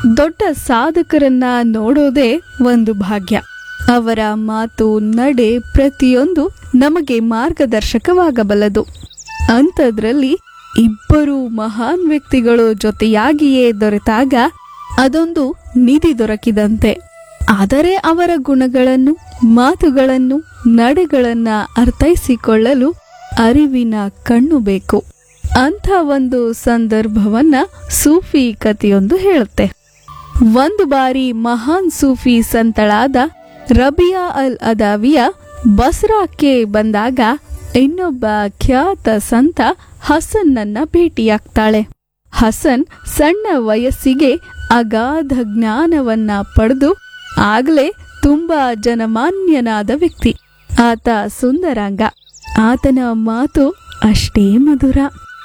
ದೊಡ್ಡ ಸಾಧಕರನ್ನ ನೋಡೋದೇ ಒಂದು ಭಾಗ್ಯ ಅವರ ಮಾತು ನಡೆ ಪ್ರತಿಯೊಂದು ನಮಗೆ ಮಾರ್ಗದರ್ಶಕವಾಗಬಲ್ಲದು ಅಂಥದ್ರಲ್ಲಿ ಇಬ್ಬರು ಮಹಾನ್ ವ್ಯಕ್ತಿಗಳು ಜೊತೆಯಾಗಿಯೇ ದೊರೆತಾಗ ಅದೊಂದು ನಿಧಿ ದೊರಕಿದಂತೆ ಆದರೆ ಅವರ ಗುಣಗಳನ್ನು ಮಾತುಗಳನ್ನು ನಡೆಗಳನ್ನ ಅರ್ಥೈಸಿಕೊಳ್ಳಲು ಅರಿವಿನ ಕಣ್ಣು ಬೇಕು ಅಂಥ ಒಂದು ಸಂದರ್ಭವನ್ನ ಸೂಫಿ ಕಥೆಯೊಂದು ಹೇಳುತ್ತೆ ಒಂದು ಬಾರಿ ಮಹಾನ್ ಸೂಫಿ ಸಂತಳಾದ ರಬಿಯಾ ಅಲ್ ಅದಾವಿಯ ಬಸ್ರಾಕ್ಕೆ ಬಂದಾಗ ಇನ್ನೊಬ್ಬ ಖ್ಯಾತ ಸಂತ ಹಸನ್ನನ್ನ ಭೇಟಿಯಾಗ್ತಾಳೆ ಹಸನ್ ಸಣ್ಣ ವಯಸ್ಸಿಗೆ ಅಗಾಧ ಜ್ಞಾನವನ್ನ ಪಡೆದು ಆಗ್ಲೇ ತುಂಬಾ ಜನಮಾನ್ಯನಾದ ವ್ಯಕ್ತಿ ಆತ ಸುಂದರಾಂಗ ಆತನ ಮಾತು ಅಷ್ಟೇ ಮಧುರ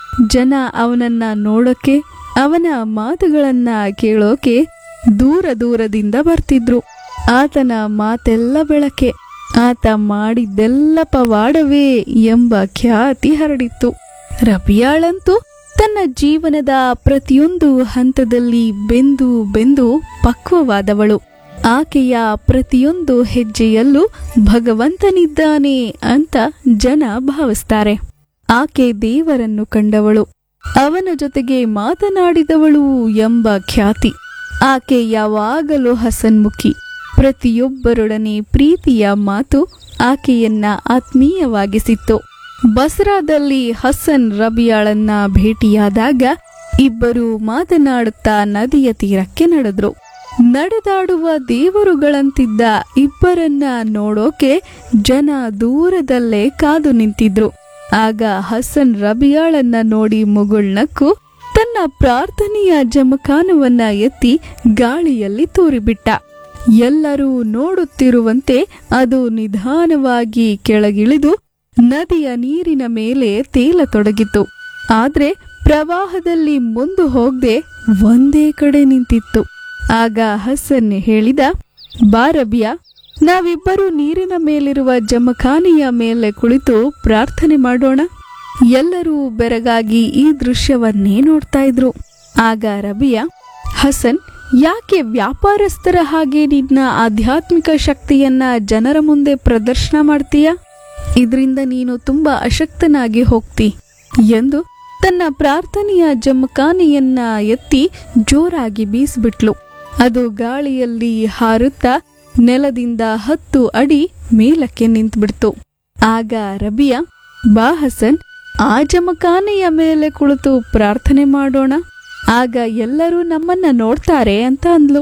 ಜನ ಅವನನ್ನ ನೋಡೋಕೆ ಅವನ ಮಾತುಗಳನ್ನ ಕೇಳೋಕೆ ದೂರ ದೂರದಿಂದ ಬರ್ತಿದ್ರು ಆತನ ಮಾತೆಲ್ಲ ಬೆಳಕೆ ಆತ ಮಾಡಿದ್ದೆಲ್ಲ ಪವಾಡವೇ ಎಂಬ ಖ್ಯಾತಿ ಹರಡಿತ್ತು ರಬಿಯಾಳಂತೂ ತನ್ನ ಜೀವನದ ಪ್ರತಿಯೊಂದು ಹಂತದಲ್ಲಿ ಬೆಂದು ಬೆಂದು ಪಕ್ವವಾದವಳು ಆಕೆಯ ಪ್ರತಿಯೊಂದು ಹೆಜ್ಜೆಯಲ್ಲೂ ಭಗವಂತನಿದ್ದಾನೆ ಅಂತ ಜನ ಭಾವಿಸ್ತಾರೆ ಆಕೆ ದೇವರನ್ನು ಕಂಡವಳು ಅವನ ಜೊತೆಗೆ ಮಾತನಾಡಿದವಳು ಎಂಬ ಖ್ಯಾತಿ ಆಕೆ ಯಾವಾಗಲೂ ಹಸನ್ಮುಖಿ ಪ್ರತಿಯೊಬ್ಬರೊಡನೆ ಪ್ರೀತಿಯ ಮಾತು ಆಕೆಯನ್ನ ಆತ್ಮೀಯವಾಗಿಸಿತ್ತು ಬಸ್ರಾದಲ್ಲಿ ಹಸನ್ ರಬಿಯಾಳನ್ನ ಭೇಟಿಯಾದಾಗ ಇಬ್ಬರು ಮಾತನಾಡುತ್ತಾ ನದಿಯ ತೀರಕ್ಕೆ ನಡೆದ್ರು ನಡೆದಾಡುವ ದೇವರುಗಳಂತಿದ್ದ ಇಬ್ಬರನ್ನ ನೋಡೋಕೆ ಜನ ದೂರದಲ್ಲೇ ಕಾದು ನಿಂತಿದ್ರು ಆಗ ಹಸನ್ ರಬಿಯಾಳನ್ನ ನೋಡಿ ಮುಗುಳ್ನಕ್ಕು ತನ್ನ ಪ್ರಾರ್ಥನೆಯ ಜಮಖಾನವನ್ನ ಎತ್ತಿ ಗಾಳಿಯಲ್ಲಿ ತೂರಿಬಿಟ್ಟ ಎಲ್ಲರೂ ನೋಡುತ್ತಿರುವಂತೆ ಅದು ನಿಧಾನವಾಗಿ ಕೆಳಗಿಳಿದು ನದಿಯ ನೀರಿನ ಮೇಲೆ ತೇಲತೊಡಗಿತು ಆದ್ರೆ ಪ್ರವಾಹದಲ್ಲಿ ಮುಂದು ಹೋಗದೆ ಒಂದೇ ಕಡೆ ನಿಂತಿತ್ತು ಆಗ ಹಸನ್ ಹೇಳಿದ ಬಾರಬಿಯ ನಾವಿಬ್ಬರು ನೀರಿನ ಮೇಲಿರುವ ಜಮಖಾನೆಯ ಮೇಲೆ ಕುಳಿತು ಪ್ರಾರ್ಥನೆ ಮಾಡೋಣ ಎಲ್ಲರೂ ಬೆರಗಾಗಿ ಈ ದೃಶ್ಯವನ್ನೇ ನೋಡ್ತಾ ಇದ್ರು ಆಗ ರಬಿಯ ಹಸನ್ ಯಾಕೆ ವ್ಯಾಪಾರಸ್ಥರ ಹಾಗೆ ನಿನ್ನ ಆಧ್ಯಾತ್ಮಿಕ ಶಕ್ತಿಯನ್ನ ಜನರ ಮುಂದೆ ಪ್ರದರ್ಶನ ಮಾಡ್ತೀಯ ಇದರಿಂದ ನೀನು ತುಂಬಾ ಅಶಕ್ತನಾಗಿ ಹೋಗ್ತಿ ಎಂದು ತನ್ನ ಪ್ರಾರ್ಥನೆಯ ಜಮಖಾನೆಯನ್ನ ಎತ್ತಿ ಜೋರಾಗಿ ಬೀಸ್ಬಿಟ್ಲು ಅದು ಗಾಳಿಯಲ್ಲಿ ಹಾರುತ್ತಾ ನೆಲದಿಂದ ಹತ್ತು ಅಡಿ ಮೇಲಕ್ಕೆ ನಿಂತುಬಿಡ್ತು ಆಗ ರಬಿಯ ಬಾ ಹಸನ್ ಆ ಜಮಖಾನೆಯ ಮೇಲೆ ಕುಳಿತು ಪ್ರಾರ್ಥನೆ ಮಾಡೋಣ ಆಗ ಎಲ್ಲರೂ ನಮ್ಮನ್ನ ನೋಡ್ತಾರೆ ಅಂತ ಅಂದ್ಲು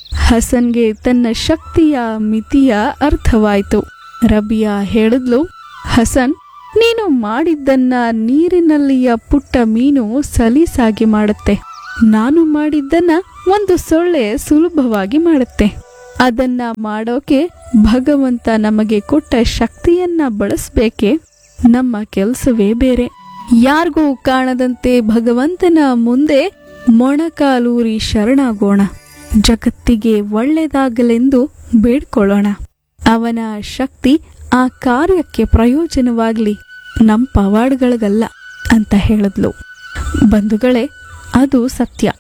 ಹಸನ್ಗೆ ತನ್ನ ಶಕ್ತಿಯ ಮಿತಿಯ ಅರ್ಥವಾಯ್ತು ರಬಿಯಾ ಹೇಳಿದ್ಲು ಹಸನ್ ನೀನು ಮಾಡಿದ್ದನ್ನ ನೀರಿನಲ್ಲಿಯ ಪುಟ್ಟ ಮೀನು ಸಲೀಸಾಗಿ ಮಾಡುತ್ತೆ ನಾನು ಮಾಡಿದ್ದನ್ನ ಒಂದು ಸೊಳ್ಳೆ ಸುಲಭವಾಗಿ ಮಾಡುತ್ತೆ ಅದನ್ನ ಮಾಡೋಕೆ ಭಗವಂತ ನಮಗೆ ಕೊಟ್ಟ ಶಕ್ತಿಯನ್ನ ಬಳಸ್ಬೇಕೆ ನಮ್ಮ ಕೆಲಸವೇ ಬೇರೆ ಯಾರಿಗೂ ಕಾಣದಂತೆ ಭಗವಂತನ ಮುಂದೆ ಮೊಣಕಾಲೂರಿ ಶರಣಾಗೋಣ ಜಗತ್ತಿಗೆ ಒಳ್ಳೆಯದಾಗಲೆಂದು ಬೇಡ್ಕೊಳ್ಳೋಣ ಅವನ ಶಕ್ತಿ ಆ ಕಾರ್ಯಕ್ಕೆ ಪ್ರಯೋಜನವಾಗ್ಲಿ ನಮ್ಮ ಪವಾಡ್ಗಳಿಗಲ್ಲ ಅಂತ ಹೇಳಿದ್ಲು ಬಂಧುಗಳೇ ಅದು ಸತ್ಯ